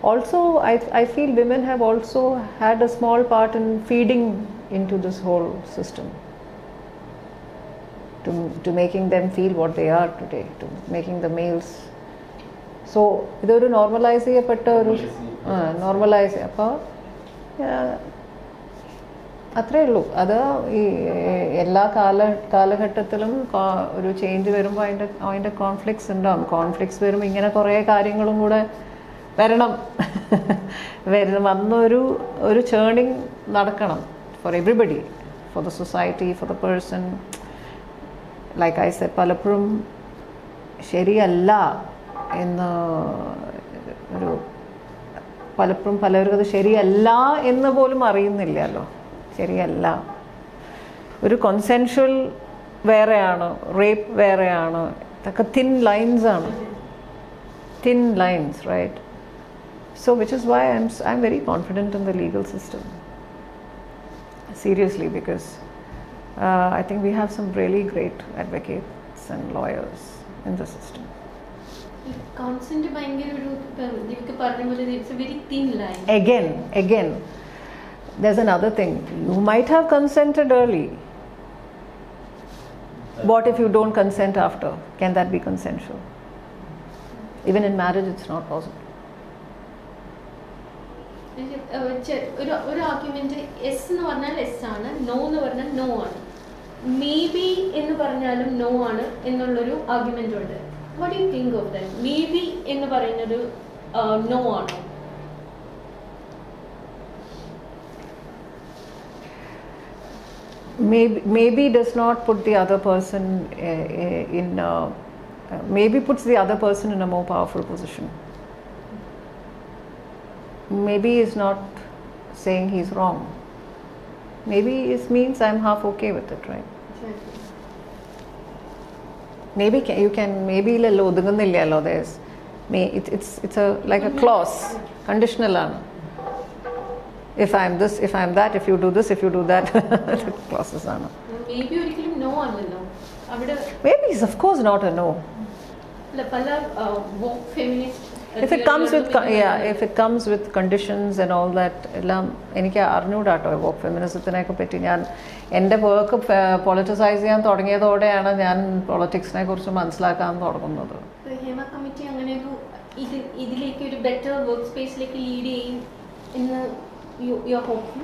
also I, I feel women have also had a small part in feeding into this whole system to, to making them feel what they are today to making the males so ഇതൊരു normalise ചെയ്യപ്പെട്ട ഒരു normalise അപ്പോൾ അത്രേ ഉള്ളൂ അത് ഈ എല്ലാ കാല കാലഘട്ടത്തിലും കാ- ഒരു ചേഞ്ച് വരുമ്പോൾ അതിൻ്റെ അതിൻ്റെ കോൺഫ്ലിക്ട്സ് ഉണ്ടാവും കോൺഫ്ലിക്ട്സ് വരുമ്പോൾ ഇങ്ങനെ കുറേ കാര്യങ്ങളും കൂടെ വരണം വരുന്ന വന്നൊരു ഒരു ചേണിങ് നടക്കണം for everybody for the society for the person like I say പലപ്പോഴും ശരിയല്ല എന്ന് ഒരു പലപ്പോഴും പലർക്കും അത് ശരിയല്ല എന്ന് പോലും അറിയുന്നില്ലല്ലോ ശരിയല്ല ഒരു കൊൻസെൻഷ്വൽ വേറെയാണ് റേപ്പ് വേറെയാണ് ഇതൊക്കെ തിൻ ലൈൻസ് ആണ് thin lines right so which is why I'm I'm very confident in the legal system seriously because uh, I think we have some really great advocates and lawyers in the system. Consent ഭയങ്കര ഒരു ദിവക്ക് പറഞ്ഞ പോലെ it's a very thin line Again, again, there's another thing. You might have consented early. What if you don't consent after? Can that be consensual? Even in marriage, it's not possible. ഒരു ഒരു argument S എന്ന് പറഞ്ഞാൽ S ആണ് no എന്ന് പറഞ്ഞാൽ no ആണ് maybe എന്ന് പറഞ്ഞാലും നോ ആണ് എന്നുള്ളൊരു ആർഗ്യുമെന്റ് ഉണ്ട് what you think of that maybe എന്ന് പറയുന്നത് നോ ആണോ maybe, maybe does not put the other person uh, uh, in uh, uh, maybe puts the other person in a more powerful position maybe is not saying he's wrong maybe it means i'm half okay with it right maybe ca- you can maybe ഇല്ലല്ലോ ഒതുങ്ങുന്നില്ലല്ലോ there's may it, it's it's a like a clause conditional ആണ് if i'm this if i'm that if you do this if you do that clauses ആണ് maybe ഒരിക്കലും no അല്ലല്ലോ അവിടെ maybe is of course not a no അല്ല, പല feminist if it comes with co- yeah if it comes with conditions and all that എല്ലാം എനിക്ക് അറിഞ്ഞൂടാട്ടോ walk ഫെമിനിസത്തിനെയൊക്കെ പറ്റി ഞാൻ എൻ്റെ വർക്ക് പൊളിറ്റിസൈസ് ചെയ്യാൻ തുടങ്ങിയതോടെയാണ് ഞാൻ പൊളിറ്റിക്സിനെ കുറിച്ച് മനസ്സിലാക്കാൻ തുടങ്ങുന്നത് ഹേമ കമ്മിറ്റി അങ്ങനെ ഒരു ഇത് ഇതിലേക്ക് ഒരു ബെറ്റർ വർക്ക് സ്പേസിലേക്ക് ലീഡ് ചെയ്യും എന്ന് you hope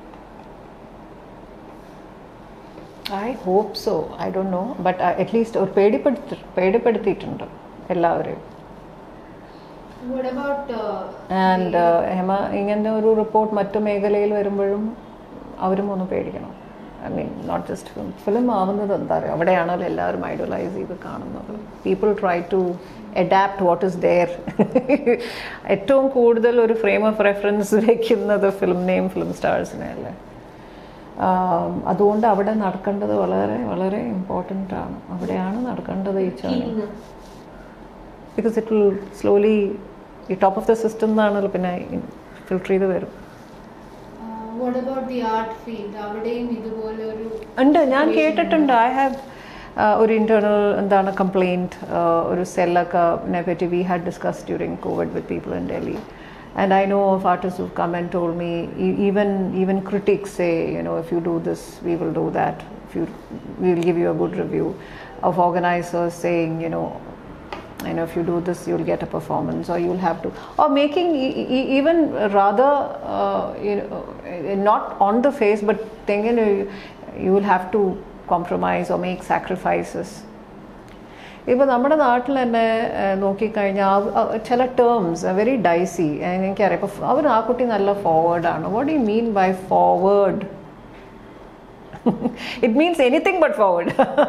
I hope so I don't know but at least ഒരു പേടിപ്പെടുത്തി പേടിപ്പെടുത്തിയിട്ടുണ്ട് എല്ലാവരെയും വാട്ട് അബൌട്ട് ആൻഡ് ഹെമ ഇങ്ങനെ ഒരു റിപ്പോർട്ട് മറ്റു മേഖലയിൽ വരുമ്പോഴും അവരും ഒന്ന് പേടിക്കണം I mean not just film film ആവുന്നത് എന്താ പറയുക അവിടെയാണല്ലോ എല്ലാവരും ഐഡലൈസ് ചെയ്ത് കാണുന്നത് people try to adapt what is there ഏറ്റവും കൂടുതൽ ഒരു ഫ്രെയിം ഓഫ് റെഫറൻസ് വയ്ക്കുന്നത് ഫിലിമിനെയും ഫിലിം സ്റ്റാഴ്സിനെ അല്ലേ ആം, അതുകൊണ്ട് അവിടെ നടക്കേണ്ടത് വളരെ വളരെ ഇമ്പോർട്ടൻ്റ് ആണ് അവിടെയാണ് നടക്കേണ്ടത് ഈ channel because it will slowly ഈ ടോപ്പ് ഓഫ് ദ സിസ്റ്റം എന്നാണല്ലോ പിന്നെ ഫിൽട്ടർ ചെയ്ത് വരും what about the art field അവിടെയും ഇതുപോലെ ഒരു ഉണ്ട് ഞാൻ കേട്ടിട്ടുണ്ട് ഐ ഹാവ് ഒരു ഇന്റേണൽ എന്താണ് കംപ്ലൈൻറ്റ് ഒരു സെല്ലൊക്കെ പറ്റി we had discuss during Covid with people in Delhi and I know of artist who come and told me even even critics say you know if you do this we will do that if you we will give you a good review of organisers saying you know you know if you do this you'll get a performance or you'll have to or making e- e- even rather uh, you know uh, not on the face but thinking you, you will have to compromise or make sacrifices ഇപ്പോൾ നമ്മുടെ നാട്ടിൽ തന്നെ ഏഹ്, നോക്കിക്കഴിഞ്ഞാൽ ആ- ആ ചില terms very Dicey എനിക്കറിയാം ഇപ്പോൾ അവർ ആ കുട്ടി നല്ല ഫോർവേഡാണ് what you mean by forward it means anything but forward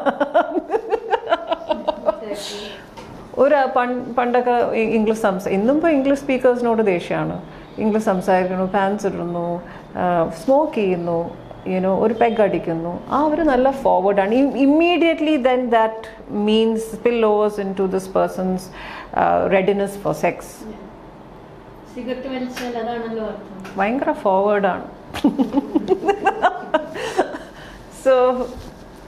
ഒരു പൺ- പണ്ടൊക്കെ ഇ- ഇംഗ്ലീഷ് സംസാ ഇന്നും ഇപ്പോൾ ഇംഗ്ലീഷ് സ്പീക്കേഴ്സിനോട് ദേഷ്യമാണ് ഇംഗ്ലീഷ് സംസാരിക്കുന്നു പാൻസ് ഇടുന്നു സ്മോക്ക് ചെയ്യുന്നു യുനോ ഒരു പെഗ് അടിക്കുന്നു ആ അവർ നല്ല ഫോർവേഡാണ് immediately then that means spill overs into this person's readiness for sex cigarette വലിച്ചാൽ അതാണല്ലോ അർത്ഥം ഭയങ്കര ഫോർവേഡാണ് സോ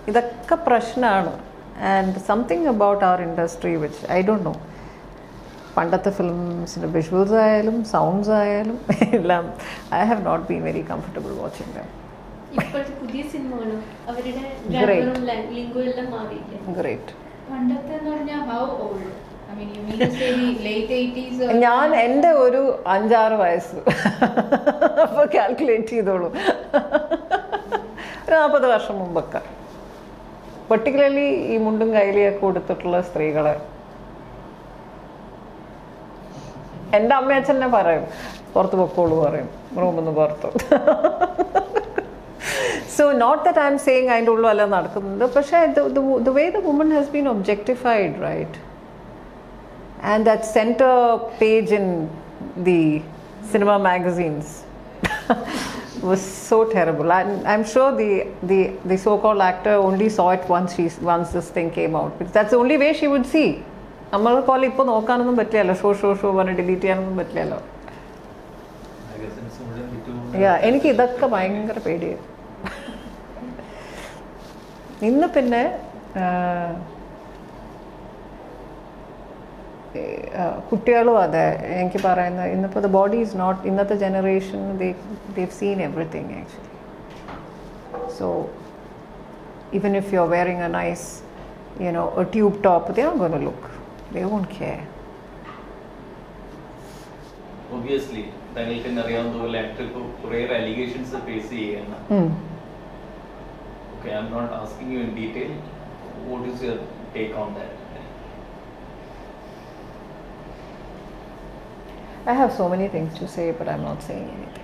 ഇതൊക്കെ പ്രശ്നമാണ് and something about our industry which I don't know പണ്ടത്തെ ഫിലിംസിൻ്റെ വിഷ്വൽസ് ആയാലും സൗണ്ട്സ് ആയാലും എല്ലാം I have not been very comfortable watching them ഇപ്പോഴത്തെ പുതിയ സിനിമകളും അവരുടെ Great. ഗ്രാമറും ലിംഗും എല്ലാം മാറിയില്ലേ ഗ്രേറ്റ് പണ്ടത്തെ എന്ന് പറഞ്ഞാൽ how old I mean you mean say late eighties ഞാൻ എൻ്റെ ഒരു അഞ്ചാറ് വയസ്സ് അപ്പോൾ കാൽക്കുലേറ്റ് ചെയ്തോളൂ ഒരു നാൽപ്പത് വർഷം മുമ്പൊക്കെ പെർട്ടിക്കുലർലി ഈ മുണ്ടും കൈലിയൊക്കെ കൊടുത്തിട്ടുള്ള സ്ത്രീകളെ എൻ്റെ അമ്മ അച്ഛനെ പറയും പുറത്ത് പൊക്കോളൂ പറയും റൂമിൽ നിന്ന് പുറത്ത് so not that I'm saying അതിൻ്റെ ഉള്ളിൽ അല്ല നടക്കുന്നത് പക്ഷേ the way the woman has been objectified right and that center page in the cinema magazines was so terrible. And I'm sure the, the, the so-called actor only saw it once she once this thing came out because that's the only way she would see. നമ്മൾ പോലെ ഇപ്പോൾ നോക്കാനൊന്നും പറ്റില്ലല്ലോ show show show പറഞ്ഞ് delete ചെയ്യാനൊന്നും പറ്റില്ലല്ലോ magazines മുഴുവൻ വിറ്റു യാ എനിക്ക് ഇതൊക്കെ ഭയങ്കര പേടിയായി ഇന്ന് പിന്നെ കുട്ടികളും അതെ എനിക്ക് പറയുന്നത് ഇന്നിപ്പോൾ ദ ബോഡി ഈസ് നോട്ട് ഇന്നത്തെ generation they've seen everything actually so even if you're wearing a nice, you know, a tube top, they're not going to look. They won't care. Obviously താങ്കൾക്ക് തന്നെ അറിയാവുന്ന പോലെ ആക്ടർ ഇപ്പോൾ കുറേ allegations face ചെയ്യാണ് Mm. Okay I'm not asking you in detail what is your take on that I have so many things to say, but I'm not saying anything.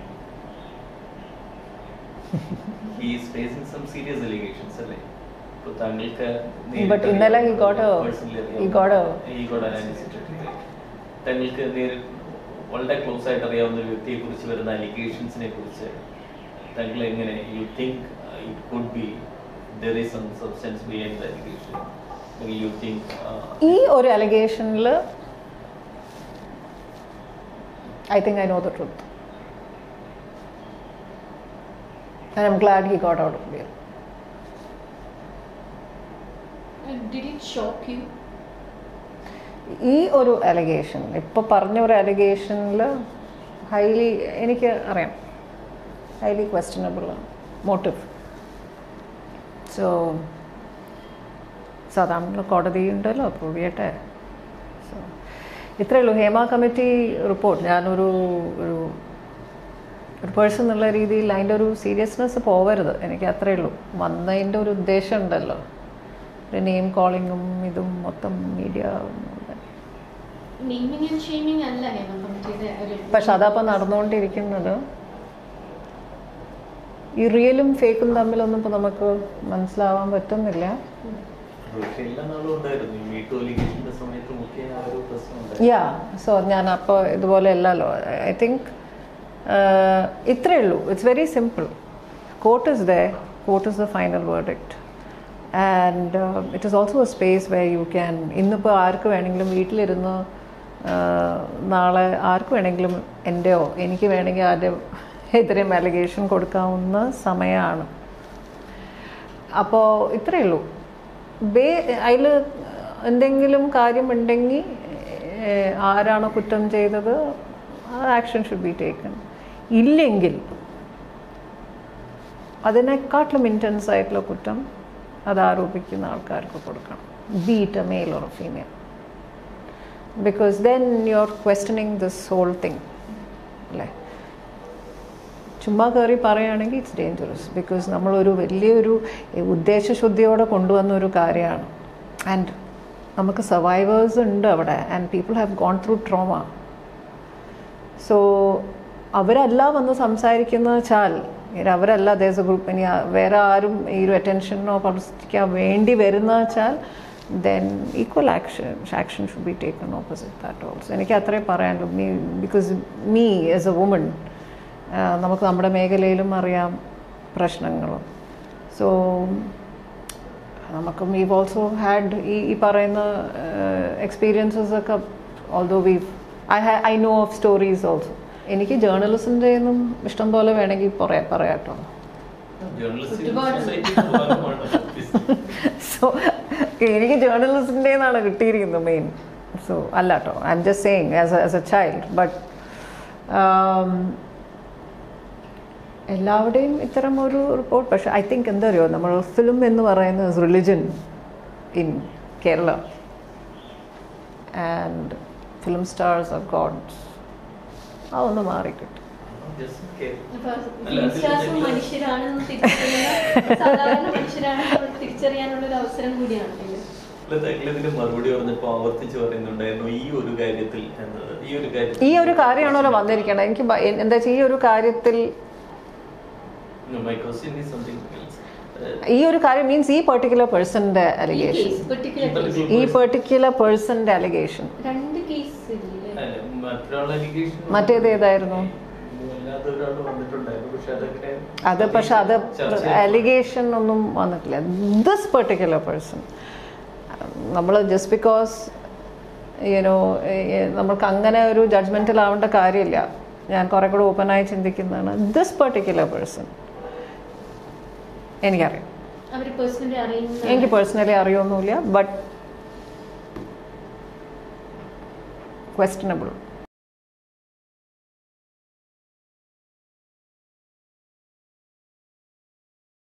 He is facing some serious allegations അല്ലേ ഇപ്പോൾ താങ്കൾക്ക് But ഇന്നലെ he got a- he got a- he got an anesthetic. താങ്കൾക്ക് നേരിട്ട് വളരെ close ആയിട്ട് അറിയാവുന്ന ഒരു വ്യക്തിയെ കുറിച്ച് വരുന്ന അലിഗേഷൻസിനെ കുറിച്ച് താങ്കൾ എങ്ങനെ you think it could be there is some substance behind the allegation you think ഈ ഒരു അലിഗേഷനിൽ I think I know the truth And I'm glad he got out of jail. Did it shock you ഈ ഒരു allegation ഇപ്പോൾ പറഞ്ഞ ഒരു അലിഗേഷനിൽ highly എനിക്ക് അറിയാം ഹൈലി ക്വസ്റ്റ്യനബിൾ മോട്ടീവ് സോ സാധാരണ കോടതി ഉണ്ടല്ലോ പ്രൂവ് ചെയ്യട്ടെ സോ ഇത്രയേ ഉള്ളൂ ഹേമ കമ്മിറ്റി റിപ്പോർട്ട് ഞാനൊരു ഒരു ഒരു പേഴ്സൺ എന്നുള്ള രീതിയിൽ അതിൻ്റെ ഒരു സീരിയസ്നെസ് പോവരുത് എനിക്ക് അത്രയേ ഉള്ളൂ വന്നതിൻ്റെ ഒരു ഉദ്ദേശം ഉണ്ടല്ലോ ഒരു നെയിം കോളിങ്ങും ഇതും മൊത്തം മീഡിയ നെയിമിംഗ് ആൻഡ് ഷെയ്മിംഗ് അല്ല ഹേമ കമ്മിറ്റിയുടെ ഒരു പക്ഷെ അതപ്പോൾ നടന്നുകൊണ്ടിരിക്കുന്നത് ഈ റിയലും ഫേക്കും തമ്മിലൊന്നും ഇപ്പോൾ നമുക്ക് മനസ്സിലാവാൻ പറ്റുന്നില്ല പക്ഷേ എല്ലാ നാളും ഉണ്ടായിരുന്നു ഈ മീറ്റു അലിഗേഷന്റെ സമയത്ത് മുഖ്യ ആ ഒരു പ്രശ്നം ഉണ്ടായിരുന്നു യാ സോ ഞാൻ അപ്പോൾ ഇതുപോലെ അല്ലല്ലോ ഐ തിങ്ക് ഇത്രയേ ഉള്ളൂ it's very simple court is the court is the final verdict and it is also a space way you can ഇന്നിപ്പോൾ ആർക്ക് വേണമെങ്കിലും വീട്ടിലിരുന്ന് uh, നാളെ ആർക്ക് വേണമെങ്കിലും എൻ്റെയോ എനിക്ക് വേണമെങ്കിൽ ആരുടെ എതിരെയും അലിഗേഷൻ കൊടുക്കാവുന്ന സമയമാണ് അപ്പോൾ ഇത്രയേ ഉള്ളൂ ബേ അതിൽ എന്തെങ്കിലും കാര്യമുണ്ടെങ്കിൽ ഏഹ്, ആരാണോ കുറ്റം ചെയ്തത് ആ ആക്ഷൻ ഷുഡ് ബി ടേക്കൺ ഇല്ലെങ്കിൽ അതിനെക്കാട്ടിലും ഇൻറ്റൻസ് ആയിട്ടുള്ള കുറ്റം അത് ആരോപിക്കുന്ന ആൾക്കാർക്ക് കൊടുക്കണം be it a male or female because then you are questioning this whole thing അല്ലേ ചുമ്മാ കയറി പറയുകയാണെങ്കിൽ ഇറ്റ്സ് ഡേഞ്ചറസ് ബിക്കോസ് നമ്മളൊരു വലിയൊരു ഉദ്ദേശശുദ്ധിയോടെ കൊണ്ടുവന്ന ഒരു കാര്യമാണ് ആൻഡ് നമുക്ക് സർവൈവേഴ്സ് ഉണ്ട് അവിടെ and people have gone through trauma so അവരല്ല വന്ന് സംസാരിക്കുന്ന വെച്ചാൽ ഇനി അവരല്ല ദേശ ഗ്രൂപ്പ് ഇനി ആ- വേറെ ആരും ഈ ഒരു അറ്റൻഷനോ പബ്ലിസിറ്റിക്കോ വേണ്ടി വരുന്ന വെച്ചാൽ then equal action action should be taken opposite that also എനിക്ക് അത്രേ പറയാനുള്ളൂ me because me as a woman നമുക്ക് നമ്മുടെ മേഖലയിലും അറിയാം പ്രശ്നങ്ങളും സോ നമുക്ക് വി ഓൾസോ ഹാഡ് ഈ ഈ പറയുന്ന എക്സ്പീരിയൻസസ് ഒക്കെ although we I have I know of stories also എനിക്ക് ജേർണലിസ്റ്റിൻ്റെ ഒന്നും ഇഷ്ടം പോലെ വേണമെങ്കിൽ പറയാം പറയാട്ടോ ജേർണലിസ്റ്റ് ഒരുപാട്. സൊസൈറ്റി സോ എനിക്ക് ജേർണലിസ്റ്റിൻ്റെ നിന്നാണ് കിട്ടിയിരിക്കുന്നത് മെയിൻ സോ അല്ല കേട്ടോ I'm just saying as as a child but എല്ലാവരുടെയും ഇത്തരം ഒരു റിപ്പോർട്ട് പക്ഷെ ഐ തിങ്ക് എന്താ അറിയോ നമ്മൾ ഫിലിം എന്ന് പറയുന്നത് religion in Kerala and film stars of gods അതൊന്ന് മാറിക്കിട്ടും Just care. അപ്പൊ അല്ല, അത് വിശ്വാസം ഇതില് മനുഷ്യരാണെന്ന് തിരിച്ചറിയുന്ന സാധാരണ മനുഷ്യരാണെന്ന് തിരിച്ചറിയാനുള്ള ഒരു അവസരം കൂടിയാണ് ഇത് അല്ല, താങ്കൾ ഇതിന് മറുപടി പറഞ്ഞപ്പോ ആവർത്തിച്ച് പറയുന്നുണ്ടായിരുന്നു ഈ ഒരു കാര്യത്തിൽ എന്നത് ഈ ഒരു കാര്യത്തിൽ ഈ ഒരു കാര്യമാണല്ലോ വന്നിരിക്കണം എനിക്ക് ഭ- എന്താ വെച്ചാൽ ഈ ഒരു കാര്യത്തിൽ മൈ ക്വസ്റ്റ്യൻ ഈസ് സംതിങ് ഈ ഒരു കാര്യം മീൻസ് ഈ പെർട്ടിക്കുലർ പേഴ്സന്റെ ഈ അലിഗേഷൻ കേസ് പെർട്ടിക്കുലർ കേസ് ഈ പെർട്ടിക്കുലർ പേഴ്സന്റെ അലിഗേഷൻ രണ്ട് കേസ് ഇല്ലേ മറ്റൊരാൾ അലിഗേഷൻ മറ്റേത് ഏതായിരുന്നു? അല്ലാതെ ഒരാൾ വന്നിട്ടുണ്ടായിരുന്നു പക്ഷെ അതൊക്കെ അത് പക്ഷെ അത് ചർച്ച അലിഗേഷൻ ഒന്നും വന്നിട്ടില്ല ദിസ് പെർട്ടിക്കുലർ പേഴ്സൺ നമ്മൾ ജസ്റ്റ് ബിക്കോസ് യുനോ നമ്മൾക്ക് അങ്ങനെ ഒരു ജഡ്ജ്മെൻറ്റിലാവേണ്ട കാര്യമില്ല ഞാൻ കുറെ കൂടെ ഓപ്പണായി ചിന്തിക്കുന്നതാണ് ദിസ് പെർട്ടിക്കുലർ പേഴ്സൺ എനിക്കറിയാം അവർ പേഴ്സണലി അറിയുന്ന എനിക്ക് പേഴ്സണലി അറിയൊന്നുമില്ല ബട്ട് ക്വസ്റ്റനബിൾ